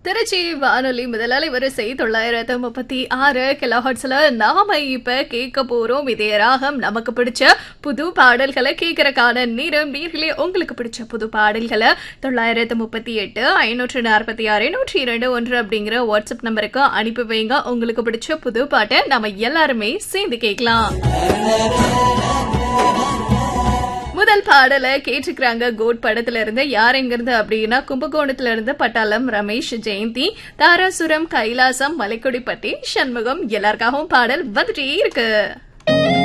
திருச்சி வானொலி முதலாளி வரிசை தொள்ளாயிரத்து முப்பத்தி ஆறு கிலோஹர்ட்ஸ்ல நாம இப்ப கேட்க போறோம் இதே ராகம் நமக்கு பிடிச்ச புது பாடல்களை கேட்கறக்கான நேரம் நீர்களே உங்களுக்கு பிடிச்ச புது பாடல்களை தொள்ளாயிரத்து முப்பத்தி எட்டு ஐநூற்று நாற்பத்தி ஆறு நூற்றி இரண்டு ஒன்று அப்படிங்கிற வாட்ஸ்அப் நம்பருக்கு அனுப்பி வைங்க உங்களுக்கு பிடிச்ச புது பாட்டை நம்ம எல்லாருமே சேர்ந்து கேட்கலாம் முதல் பாடலை கேட்டுக்கிறாங்க கோட் படத்துல இருந்து யார் எங்க இருந்து அப்படின்னா கும்பகோணத்துல இருந்து பட்டாளம் ரமேஷ் ஜெயந்தி தாராசுரம் கைலாசம் மலைக்கொடிப்பட்டி சண்முகம் எல்லாருக்காகவும் பாடல் வந்துட்டே இருக்கு